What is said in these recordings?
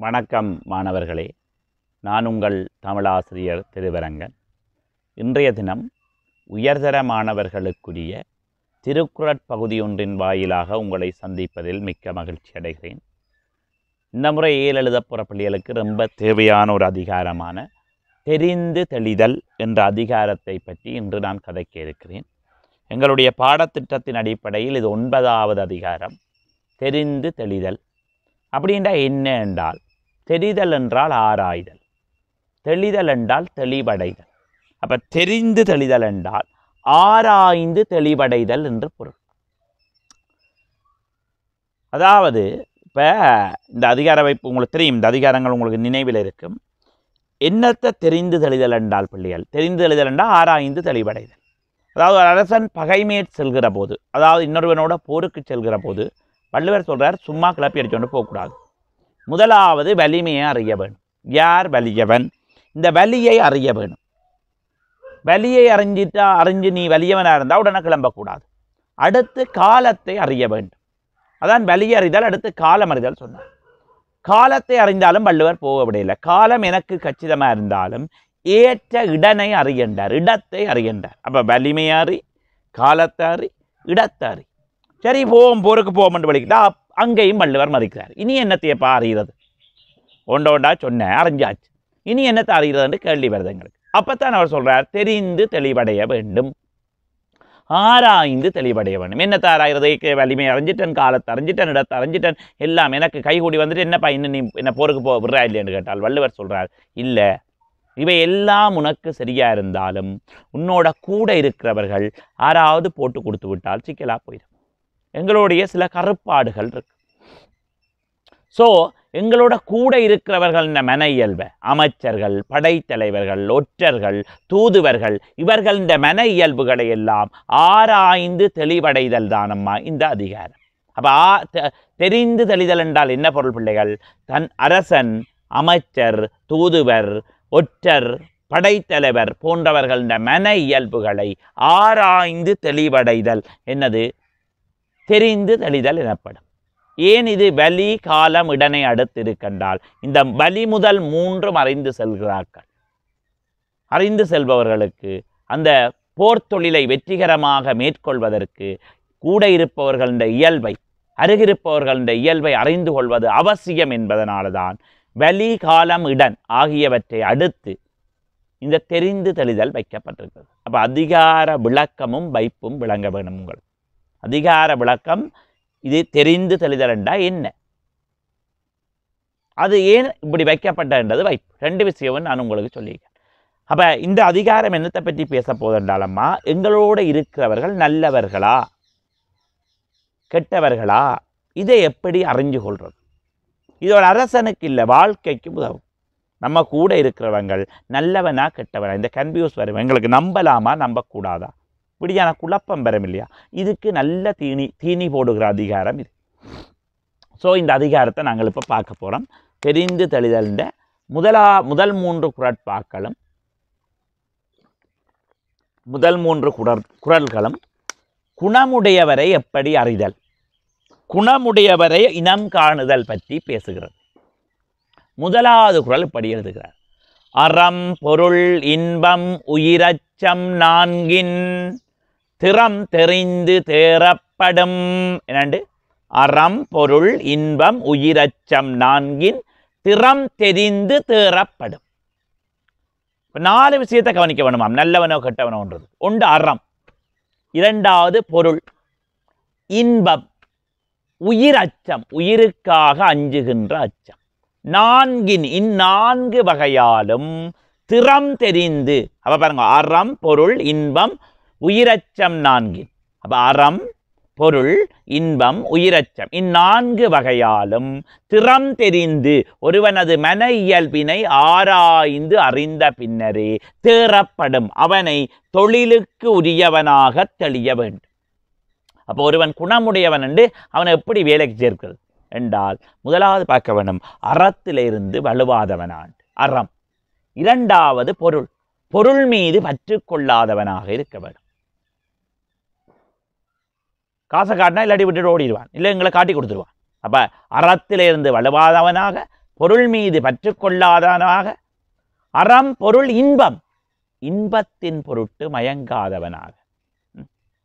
வணக்கம் மாணவர்களே நான் உங்கள் தமிழாசிரியர் திருவரங்கன் இன்றைய தினம் உயர்தர மாணவர்களுக்குரிய திருக்குறட் பகுதி ஒன்றின் வாயிலாக உங்களை சந்திப்பதில் மிக்க மகிழ்ச்சி அடைகிறேன் இந்த முறை ஏழெழுத போகிற பிள்ளைகளுக்கு ரொம்ப தேவையான ஒரு அதிகாரமான தெரிந்து தெளிதல் என்ற அதிகாரத்தை பற்றி இன்று நான் கதைக்க இருக்கிறேன் எங்களுடைய பாடத்திட்டத்தின் அடிப்படையில் இது ஒன்பதாவது அதிகாரம் தெரிந்து தெளிதல் அப்படின்றா என்ன என்றால் தெரிதல் என்றால் ஆராய்தல் தெளிதல் என்றால் தெளிவடைதல் அப்போ தெரிந்து தெளிதல் என்றால் ஆராய்ந்து தெளிவடைதல் என்று பொருள் அதாவது இப்போ இந்த அதிகார வைப்பு உங்களுக்கு தெரியும் இந்த அதிகாரங்கள் உங்களுக்கு நினைவில் இருக்கும் என்னத்தை தெரிந்து தெளிதல் என்றால் பிள்ளைகள் தெரிந்து தெளிதல் என்றால் ஆராய்ந்து தெளிவடைதல் அதாவது ஒரு அரசன் பகைமேற் செல்கிற போது அதாவது இன்னொருவனோட போருக்கு செல்கிற போது வள்ளுவர் சொல்றார் சும்மா கிளப்பி அடிச்சுட்டு போகக்கூடாது முதலாவது வலிமையை அறிய வேணும் யார் வலியவன் இந்த வலியை அறிய வேணும் வலியை அறிஞ்சிட்டா அறிஞ்சு நீ வலியவனாக இருந்தால் உடனே கிளம்பக்கூடாது அடுத்து காலத்தை அறிய வேண்டும் அதான் வலியை அறிதல் அடுத்து காலம் அறிதல் சொன்னார் காலத்தை அறிந்தாலும் வள்ளுவர் போக விடையில்லை காலம் எனக்கு கச்சிதமாக இருந்தாலும் ஏற்ற இடனை அறியண்டார் இடத்தை அறியண்டார் அப்போ வலிமையை அறி காலத்தை அறி இடத்தை அறி சரி போவோம் போருக்கு போவோம்னு வலிக்கிட்டா அங்கேயும் வள்ளுவர் மதிக்கிறார் இனி என்னத்தையப்பா அறிகிறது ஒண்ட ஒண்டா சொன்னேன் அறிஞ்சாச்சு இனி என்னத்தை அறிகிறதுன்னு கேள்வி வருது எங்களுக்கு அப்பத்தான் அவர் சொல்றார் தெரிந்து தெளிவடைய வேண்டும் ஆராய்ந்து தெளிவடைய வேண்டும் என்னத்தை ஆராய்றது வலிமை அறிஞ்சிட்டன் காலத்தை அறிஞ்சிட்டன் இடத்தை அறிஞ்சிட்டன் எல்லாம் எனக்கு கைகூடி வந்துட்டு என்னப்பா இன்னும் நீ என்ன போருக்கு போ விடுறா இல்லையான்னு கேட்டால் வள்ளுவர் சொல்றார் இல்லை இவை எல்லாம் உனக்கு சரியா இருந்தாலும் உன்னோட கூட இருக்கிறவர்கள் யாராவது போட்டு கொடுத்து விட்டால் சிக்கலா போயிடும் எங்களுடைய சில கருப்பாடுகள் இருக்கு ஸோ எங்களோட கூட இருக்கிறவர்கள் இந்த மன இயல்பை அமைச்சர்கள் படைத்தலைவர்கள் ஒற்றர்கள் தூதுவர்கள் இவர்கள் இந்த மன இயல்புகளை எல்லாம் ஆராய்ந்து தெளிவடைதல் தானம்மா இந்த அதிகாரம் அப்போ ஆ தெ- தெரிந்து தெளிதல் என்றால் என்ன பொருள் பிள்ளைகள் தன் அரசன் அமைச்சர் தூதுவர் ஒற்றர் படைத்தலைவர் போன்றவர்கள் இந்த மன இயல்புகளை ஆராய்ந்து தெளிவடைதல் என்னது தெரிந்து தெளிதல் எனப்படும் ஏன் இது வலி காலம் இடனை அடுத்திருக்கின்றால் இந்த வலி முதல் மூன்றும் அறிந்து செல்கிறார்கள் அறிந்து செல்பவர்களுக்கு அந்த போர் தொழிலை வெற்றிகரமாக மேற்கொள்வதற்கு கூட இருப்பவர்கள் இந்த இயல்பை அருகிருப்பவர்கள் இந்த இயல்பை அறிந்து கொள்வது அவசியம் என்பதனால்தான் வலி காலம் இடன் ஆகியவற்றை அடுத்து இந்த தெரிந்து தெளிதல் வைக்கப்பட்டிருக்கிறது அப்போ அதிகார விளக்கமும் வைப்பும் விளங்க வேணும் உங்களுக்கு அதிகார விளக்கம் இது தெரிந்து தெளிதலண்டா என்ன அது ஏன் இப்படி வைக்கப்பட்டன்றது வைப்பு ரெண்டு விஷயமும் நான் உங்களுக்கு சொல்லியிருக்கேன் அப்போ இந்த அதிகாரம் என்னத்தை பற்றி பேச போதென்றாலம்மா எங்களோட இருக்கிறவர்கள் நல்லவர்களா கெட்டவர்களா இதை எப்படி அறிஞ்சு கொள்றது இது ஒரு அரசனுக்கு இல்லை வாழ்க்கைக்கு உதவும் நம்ம கூட இருக்கிறவங்கள் நல்லவனா கெட்டவனா இந்த கன்ஃபியூஸ் வரும் எங்களுக்கு நம்பலாமா நம்பக்கூடாதா இப்படியான குழப்பம் வரும் இல்லையா இதுக்கு நல்ல தீனி தீனி போடுகிற அதிகாரம் இது ஸோ இந்த அதிகாரத்தை நாங்கள் இப்போ பார்க்க போகிறோம் தெரிந்து தெளிதல்ன்ற முதலா முதல் மூன்று குரட்பாக்களும் முதல் மூன்று குரல் குரல்களும் குணமுடையவரை எப்படி அறிதல் குணமுடையவரை இனம் காணுதல் பற்றி பேசுகிறது முதலாவது குரல் இப்படி எழுதுகிறார் அறம் பொருள் இன்பம் உயிரச்சம் நான்கின் திறம் தெரிந்து தேறப்படும் என்னண்டு அறம் பொருள் இன்பம் உயிரச்சம் நான்கின் திறம் தெரிந்து தேறப்படும் இப்ப நாலு விஷயத்தை கவனிக்க வேணுமாம் நல்லவனோ கெட்டவனோன்றது ஒன்று அறம் இரண்டாவது பொருள் இன்பம் உயிர் அச்சம் உயிருக்காக அஞ்சுகின்ற அச்சம் நான்கின் இந்நான்கு வகையாலும் திறம் தெரிந்து அப்ப பாருங்க அறம் பொருள் இன்பம் உயிரச்சம் நான்கின் அப்ப அறம் பொருள் இன்பம் உயிரச்சம் இந்நான்கு வகையாலும் திறம் தெரிந்து ஒருவனது மன இயல்பினை ஆராய்ந்து அறிந்த பின்னரே தேறப்படும் அவனை தொழிலுக்கு உரியவனாக தெளிய வேண்டும் அப்போ ஒருவன் குணமுடையவன் என்று அவனை எப்படி வேலைக்கு சேர்க்கிறது என்றால் முதலாவது பார்க்க வேண்டும் அறத்திலிருந்து வலுவாதவனான் அறம் இரண்டாவது பொருள் பொருள் மீது பற்று கொள்ளாதவனாக இருக்க வேண்டும் காசை காட்டினா இல்லாட்டி விட்டுட்டு ஓடிடுவான் இல்லை எங்களை காட்டி கொடுத்துருவான் அப்போ அறத்திலிருந்து வலுவாதவனாக பொருள் மீது பற்று கொள்ளாதவனாக அறம் பொருள் இன்பம் இன்பத்தின் பொருட்டு மயங்காதவனாக ம்.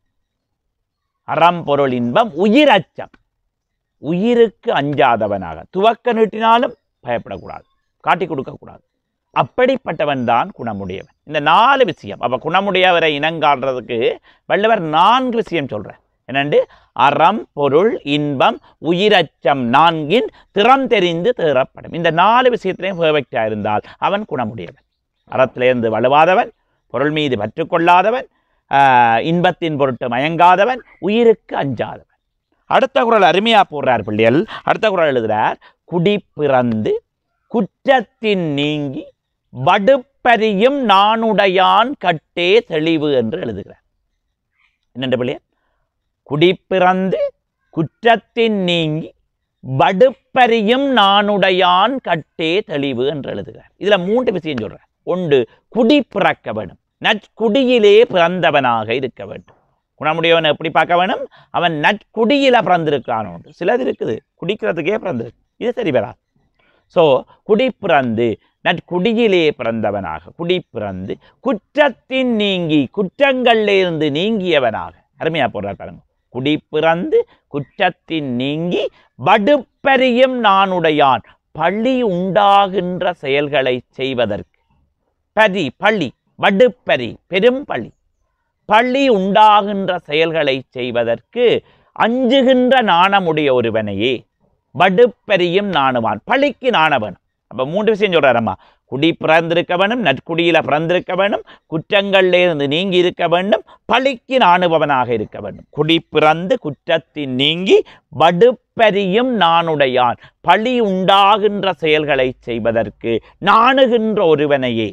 அறம் பொருள் இன்பம் உயிர் அச்சம் உயிருக்கு அஞ்சாதவனாக துவக்க நீட்டினாலும் பயப்படக்கூடாது காட்டிக் கொடுக்கக்கூடாது அப்படிப்பட்டவன் தான் குணமுடையவன் இந்த நாலு விஷயம் அப்ப குணமுடையவரை இனங்காடுறதுக்கு வள்ளுவர் நான்கு விஷயம் சொல்றார் என்னண்டு அறம் பொருள் இன்பம் உயிரச்சம் நான்கின் திறம் தெரிந்து தேறப்படும் இந்த நாலு விஷயத்திலையும் பெர்ஃபெக்டா இருந்தால் அவன் குணமுடையவன் அறத்திலிருந்து வலுவாதவன் பொருள் மீது பற்று கொள்ளாதவன் ஆஹ், இன்பத்தின் பொருட்டு மயங்காதவன் உயிருக்கு அஞ்சாதவன் அடுத்த குரல் அருமையா போடுறார் பிள்ளைகள் அடுத்த குரல் எழுதுறார் குடி பிறந்து குற்றத்தின் நீங்கி வடுப்பரியும் நானுடையான் கட்டே தெளிவு என்று எழுதுகிறார் என்னென்று பிள்ளையர் குடி பிறந்து குற்றத்தின் நீங்கி வடுப்பரியும் நானுடையான் கட்டே தெளிவு என்று எழுதுகிறார் இதுல மூன்று விஷயம் சொல்றார் ஒன்று குடி பிறக்க வேண்டும் நற்குடியிலே பிறந்தவனாக இருக்க வேண்டும் குணமுடையவன் எப்படி பார்க்க வேணும் அவன் நற்குடியில பிறந்திருக்கான் உண்டு சிலது இருக்குது குடிக்கிறதுக்கே பிறந்திருக்கு இது சரி வராது ஸோ குடி பிறந்து நற்குடியிலே பிறந்தவனாக குடி பிறந்து குற்றத்தின் நீங்கி குற்றங்களிலிருந்து நீங்கியவனாக அருமையா போடுறார் பாருங்க குடி பிறந்து குற்றத்தின் நீங்கி வடுப்பரியும் நானுடையான் பழி உண்டாகின்ற செயல்களை செய்வதற்கு பரி பழி வடுப்பரி பெரும் பழி பழி உண்டாகின்ற செயல்களை செய்வதற்கு அஞ்சுகின்ற நாணமுடைய ஒருவனையே வடுப்பெரியும் நாணுவான் பழிக்கு நாணவன் அப்ப மூன்று விஷயம் சொல்றாரம்மா குடி பிறந்திருக்க வேண்டும் நற்குடியில பிறந்திருக்க வேண்டும் குற்றங்களிலே இருந்து நீங்கி இருக்க வேண்டும் பழிக்கு நாணுபவனாக இருக்க வேண்டும் குடி பிறந்து குற்றத்தின் நீங்கி வடுப்பெரியும் நானுடையான் பழி உண்டாகின்ற செயல்களை செய்வதற்கு நாணுகின்ற ஒருவனையே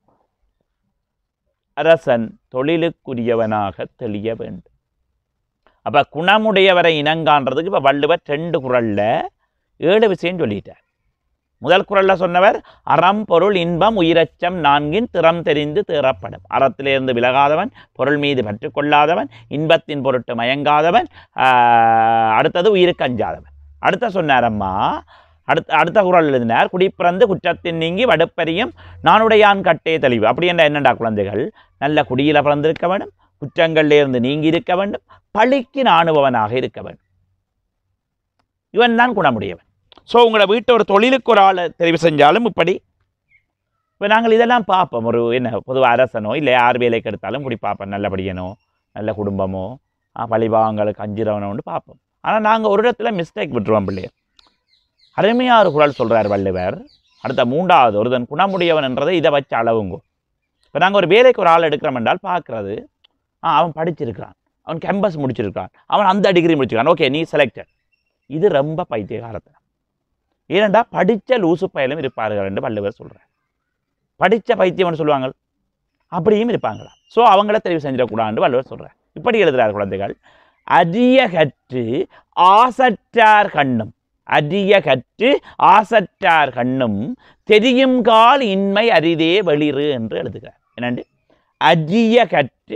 அரசன் தொழிலுக்குரியவனாக தெளிய வேண்டும் அப்ப குணமுடையவரை இனங்காண்றதுக்கு இப்ப வள்ளுவர் ரெண்டு குறள்ல ஏழு விஷயம் சொல்லிட்டார் முதல் குறள்ல சொன்னவர் அறம் பொருள் இன்பம் உயிரச்சம் நான்கின் திறம் தெரிந்து தேறப்படும் அறத்திலிருந்து விலகாதவன் பொருள் மீது பற்று கொள்ளாதவன் இன்பத்தின் பொருட்டு மயங்காதவன் ஆஹ், அடுத்தது உயிருக்கு அஞ்சாதவன் அடுத்த சொன்னாரம்மா அடுத்த அடுத்த குறள் எழுதினார் குடிப்பிறந்து குற்றத்தின் நீங்கி வடுப்பரியும் நானுடையான் கட்டே தெளிவு அப்படி என்ற என்னடா குழந்தைகள் நல்ல குடியில பிறந்திருக்க வேண்டும் குற்றங்களிலிருந்து நீங்கி இருக்க வேண்டும் பழிக்கு நாணுபவனாக இருக்க வேண்டும் இவன் தான் குணமுடையவன் ஸோ உங்களோட வீட்டை ஒரு தொழிலுக்கு ஒரு ஆளை தெரிவு செஞ்சாலும் இப்படி இப்போ நாங்கள் இதெல்லாம் பார்ப்போம் ஒரு என்ன பொதுவாக அரசனோ இல்லை யார் வேலைக்கு எடுத்தாலும் இப்படி பார்ப்போம் நல்லபடியனோ நல்ல குடும்பமோ ஆ, பழிபாவங்களுக்கு அஞ்சிரவனோன்னு பார்ப்போம் ஆனால் நாங்கள் ஒரு இடத்துல மிஸ்டேக் விட்டுருவோம் பிள்ளையர் அருமையாக ஒரு குரல் சொல்றார் வள்ளுவர் அடுத்த மூன்றாவது ஒருதன் குணமுடையவன் என்றதை இதை வச்சு அளவுங்கோ இப்போ நாங்கள் ஒரு வேலைக்கு ஒரு ஆள் எடுக்கிறோம் என்றால் பார்க்குறது ஆ அவன் படிச்சிருக்கிறான் அவன் கேம்பஸ் முடிச்சிருக்கான் அவன் அந்த டிகிரி முடிச்சிருக்கான் ஓகே நீ செலக்டட் இது ரொம்ப பைத்தியகாரத்தனம் ஏனெண்டா படித்த லூசு பயலும் இருப்பார்கள் என்று வள்ளுவர் சொல்கிறார் படித்த பைத்தியம்னு சொல்லுவாங்க அப்படியும் இருப்பாங்களா ஸோ அவங்கள தெரிவு செஞ்சிடக்கூடாதுன்னு வள்ளுவர் சொல்கிறார் இப்படி எழுதுகிறார் குழந்தைகள் அரிய கற்று ஆசற்றார் கண்ணும் அரிய கற்று ஆசற்றார் கண்ணும் தெரியும் கால் இன்மை அரிதே வெளிறு என்று எழுதுகிறார் என்னண்டு அரிய கற்று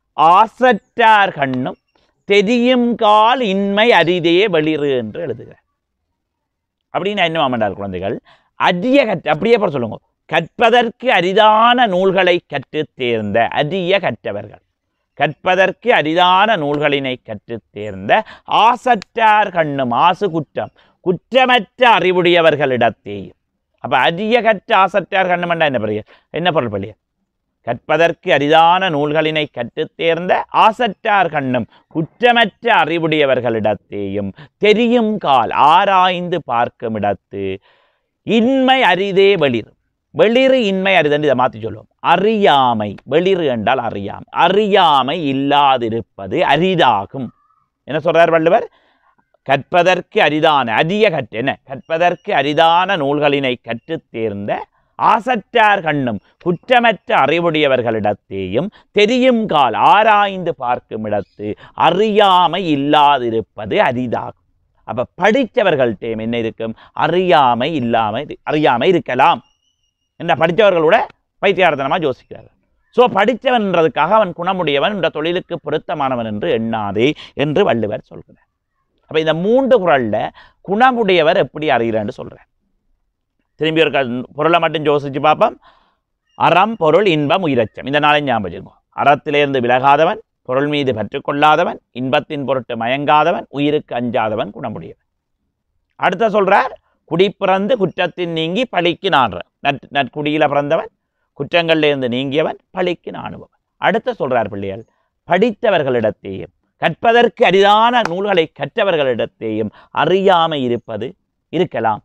ஆசற்றார் கண்ணும் தெரியும் கால் இன்மை அரிதே வெளிறு என்று எழுதுகிறார் அப்படின்னு என்ன மாமண்டார் குழந்தைகள் அரிய கற்று அப்படியே போல சொல்லுங்க கற்பதற்கு அரிதான நூல்களை கற்றுத் தேர்ந்த அரிய கற்றவர்கள் கற்பதற்கு அரிதான நூல்களினை கற்றுத் தேர்ந்த ஆசற்றார் கண்ணும் ஆசு குற்றம் குற்றமற்ற அறிவுடையவர்களிடத்தேயும் அப்ப அரிய கற்ற ஆசற்றார் கண்ணுமெண்டா என்ன பெரிய என்ன பொருள் பெரிய கற்பதற்கு அரிதான நூல்களினை கற்றுத் தேர்ந்த ஆசற்றார் கண்ணும் குற்றமற்ற அறிவுடையவர்களிடத்தேயும் தெரியும் கால் ஆராய்ந்து பார்க்கும் இடத்து இன்மை அரிதே வெளிர் வெளிறு இன்மை அரிதன்று இதை மாற்றி சொல்லுவோம் அறியாமை வெளிறு என்றால் அறியாமை அறியாமை இல்லாதிருப்பது அரிதாகும் என்ன சொல்றார் வள்ளுவர் கற்பதற்கு அரிதான அரிய கற்று என்ன கற்பதற்கு அரிதான நூல்களினை கற்றுத் தேர்ந்த ஆசற்றார் கண்ணும் குற்றமற்ற அறிவுடையவர்களிடத்தேயும் தெரியும் கால் ஆராய்ந்து பார்க்கும் இடத்து அறியாமை இல்லாதிருப்பது அரிதாகும் அப்ப படித்தவர்கள்ட்டேயும் என்ன இருக்கும் அறியாமை இல்லாமல் இரு- அறியாமை இருக்கலாம் என்ன படித்தவர்களோட பைத்தியார்த்தனமாக யோசிக்கிறார்கள் ஸோ படித்தவன்றதுக்காக அவன் குணமுடையவன் இந்த தொழிலுக்கு பொருத்தமானவன் என்று எண்ணாதே என்று வள்ளுவர் சொல்கிறார் அப்ப இந்த மூன்று குறள்ல குணமுடையவர் எப்படி அறிகிறான்னு சொல்றார் திரும்பி ஒரு க- பொருளை மட்டும் யோசிச்சு பார்ப்போம் அறம் பொருள் இன்பம் உயிரச்சம் இந்த நாளை ஞாபகம் வச்சுக்கோ அறத்திலிருந்து விலகாதவன் பொருள் மீது பற்றுக்கொள்ளாதவன் இன்பத்தின் பொருட்டு மயங்காதவன் உயிருக்கு அஞ்சாதவன் குணமுடையவன் அடுத்த சொல்றார் குடி பிறந்து குற்றத்தின் நீங்கி பழிக்கு நாடுற நட் நற்குடியில பிறந்தவன் குற்றங்கள்ல இருந்து நீங்கியவன் பழிக்கு நாணுபவன் அடுத்த சொல்றார் பிள்ளைகள் படித்தவர்களிடத்தேயும் கற்பதற்கு அரிதான நூல்களை கற்றவர்களிடத்தேயும் அறியாமை இருப்பது இருக்கலாம்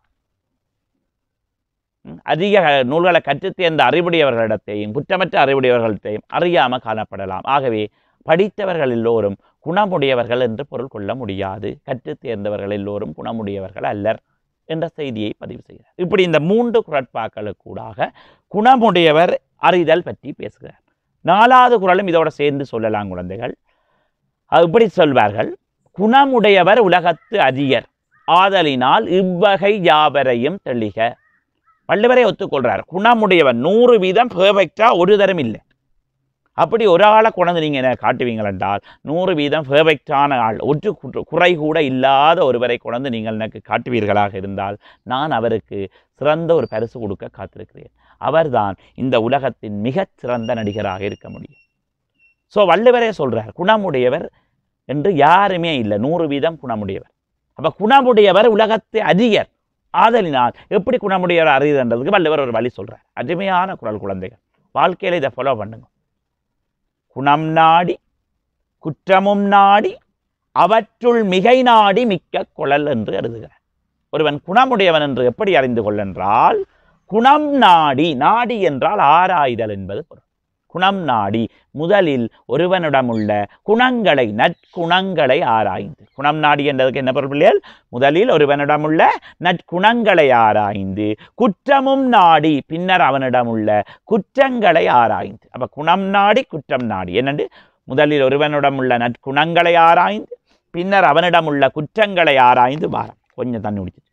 ம், அதிக நூல்களை கற்றுத் தேர்ந்த அறிவுடையவர்களிடத்தையும் குற்றமற்ற அறிவுடையவர்களிடத்தையும் அறியாம காணப்படலாம் ஆகவே படித்தவர்கள் எல்லோரும் குணமுடையவர்கள் என்று பொருள் கொள்ள முடியாது கற்றுத் தேர்ந்தவர்கள் எல்லோரும் குணமுடையவர்கள் அல்லர் என்ற செய்தியை பதிவு செய்கிறார் இப்படி இந்த மூன்று குரட்பாக்களுக்கூடாக குணமுடையவர் அறிதல் பற்றி பேசுகிறார் நாலாவது குரலும் இதோட சேர்ந்து சொல்லலாம் குழந்தைகள் அது இப்படி சொல்வார்கள் குணமுடையவர் உலகத்து அதியர் ஆதலினால் இவ்வகை யாவரையும் தெளிக வள்ளுவரை ஒத்துக்கொள்றார் குணமுடையவன் நூறு வீதம் பெர்ஃபெக்டா ஒரு தரம் இல்லை அப்படி ஒரு ஆளை கொண்டு நீங்கள் என்ன காட்டுவீங்கள் என்றால் நூறு வீதம் பெர்ஃபெக்டான ஆள் ஒற்று குற்ற- குறை கூட இல்லாத ஒருவரை கொண்டு நீங்கள் எனக்கு காட்டுவீர்களாக இருந்தால் நான் அவருக்கு சிறந்த ஒரு பரிசு கொடுக்க காத்திருக்கிறேன் அவர்தான் இந்த உலகத்தின் மிகச் சிறந்த நடிகராக இருக்க முடியும் ஸோ வள்ளுவரே சொல்றார் குணமுடையவர் என்று யாருமே இல்லை நூறு வீதம் குணமுடையவர் அப்ப குணமுடையவர் உலகத்து அதிகர் ஆதலினால் எப்படி குணமுடையவர் அறியுதுன்றதுக்கு வள்ளுவர் ஒரு வழி சொல்றார் அருமையான குரல் குழந்தைகள் வாழ்க்கையில இதை ஃபாலோ பண்ணுங்க குணம் நாடி குற்றமும் நாடி அவற்றுள் மிகை நாடி மிக்க குழல் என்று எழுதுகிறார் ஒருவன் குணமுடையவன் என்று எப்படி அறிந்து கொள்ளென்றால் குணம் நாடி நாடி என்றால் ஆராய்தல் என்பது பொருள் குணம் நாடி முதலில் ஒருவனிடமுள்ள குணங்களை நற்குணங்களை ஆராய்ந்து குணம் நாடி என்றதுக்கு என்ன பொருள் பிள்ளைகள் முதலில் ஒருவனிடமுள்ள நற்குணங்களை ஆராய்ந்து குற்றமும் நாடி பின்னர் அவனிடமுள்ள குற்றங்களை ஆராய்ந்து அப்ப குணம் நாடி குற்றம் நாடி என்னண்டு முதலில் ஒருவனிடமுள்ள நற்குணங்களை ஆராய்ந்து பின்னர் அவனிடமுள்ள குற்றங்களை ஆராய்ந்து வாரம் கொஞ்சம் தண்ணி குடிச்சு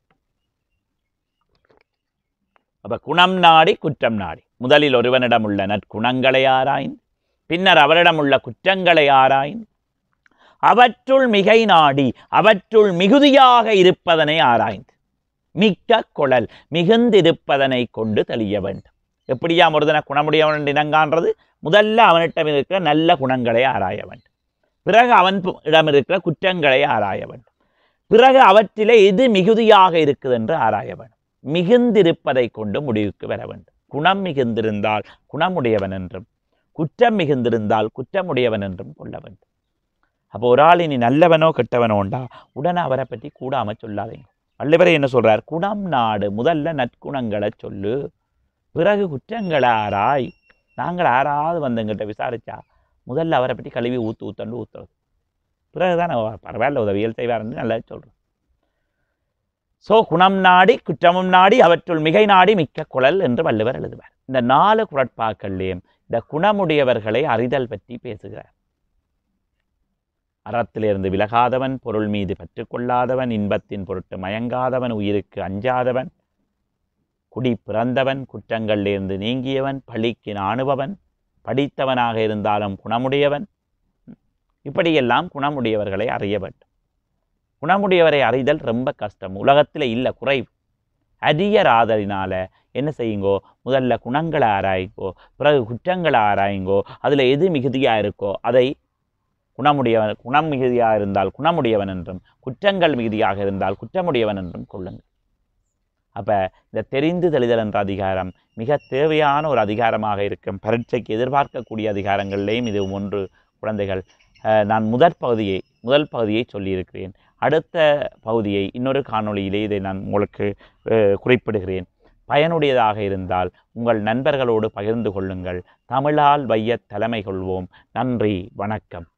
அப்ப குணம் நாடி குற்றம் நாடி முதலில் ஒருவனிடமுள்ள நற்குணங்களை ஆராய்ந்து பின்னர் அவரிடமுள்ள குற்றங்களை ஆராய்ந்து அவற்றுள் மிகை நாடி அவற்றுள் மிகுதியாக இருப்பதனை ஆராய்ந்து மிக்க குழல் மிகுந்திருப்பதனை கொண்டு தெளிய வேண்டும் எப்படியா ஒருதன குணமுடையவன் இனங்கான்றது முதல்ல அவனிடம் இருக்கிற நல்ல குணங்களை ஆராய வேண்டும் பிறகு அவன் பு- இடம் இருக்கிற குற்றங்களை ஆராய வேண்டும் பிறகு அவற்றிலே எது மிகுதியாக இருக்குது என்று ஆராய வேண்டும் மிகுந்திருப்பதை கொண்டு முடிவுக்கு வர வேண்டும் குணம் மிகுந்திருந்தால் குணமுடையவன் என்றும் குற்றம் மிகுந்திருந்தால் குற்றமுடையவன் என்றும் கொள்ள வேண்டும் அப்போ ஒரு ஆள் இனி நல்லவனோ கெட்டவனோண்டா உடனே அவரை பற்றி கூடாம சொல்லாதீங்க வள்ளுவரை என்ன சொல்றார் குணம் நாடு முதல்ல நற்குணங்களை சொல்லு பிறகு குற்றங்களை ஆராய் நாங்கள் யாராவது வந்து எங்கிட்ட விசாரிச்சா முதல்ல அவரை பற்றி கழுவி ஊத்து ஊத்தண்டு ஊத்துறது பிறகுதான் அவர் பரவாயில்ல உதவியல் செய்வார்னு நல்லா சொல்றோம் ஸோ குணம் நாடி குற்றமும் நாடி அவற்றுள் மிகை நாடி மிக்க குழல் என்று வள்ளுவர் எழுதுவார் இந்த நாலு குரட்பாக்கள்லேயும் இந்த குணமுடையவர்களை அறிதல் பற்றி பேசுகிறார் அறத்திலிருந்து விலகாதவன் பொருள் மீது பற்றுக்கொள்ளாதவன் இன்பத்தின் பொருட்டு மயங்காதவன் உயிருக்கு அஞ்சாதவன் குடி பிறந்தவன் குற்றங்களிலிருந்து நீங்கியவன் பழிக்கு நாணுபவன் படித்தவனாக இருந்தாலும் குணமுடையவன் இப்படியெல்லாம் குணமுடையவர்களை அறிய வேண்டும் குணமுடையவரை அறிதல் ரொம்ப கஷ்டம் உலகத்தில் இல்லை குறைவு அதிகர் ஆதலினால என்ன செய்யுங்கோ முதல்ல குணங்களை ஆராயுங்கோ பிறகு குற்றங்களை ஆராயுங்கோ அதில் எது மிகுதியாக இருக்கோ அதை குணமுடையவன் குணம் மிகுதியாக இருந்தால் குணமுடையவன் என்றும் குற்றங்கள் மிகுதியாக இருந்தால் குற்றமுடையவன் என்றும் கொள்ளுங்கள் அப்போ இந்த தெரிந்து தெளிதல் என்ற அதிகாரம் மிக தேவையான ஒரு அதிகாரமாக இருக்கும் பரீட்சைக்கு எதிர்பார்க்கக்கூடிய அதிகாரங்களிலேயும் இது ஒன்று குழந்தைகள் அஹ், நான் முதற் பகுதியை முதல் பகுதியை சொல்லியிருக்கிறேன் அடுத்த பகுதியை இன்னொரு காணொளியிலே இதை நான் உங்களுக்கு அஹ், குறிப்பிடுகிறேன் பயனுடையதாக இருந்தால் உங்கள் நண்பர்களோடு பகிர்ந்து கொள்ளுங்கள் தமிழால் வைய தலைமை கொள்வோம் நன்றி வணக்கம்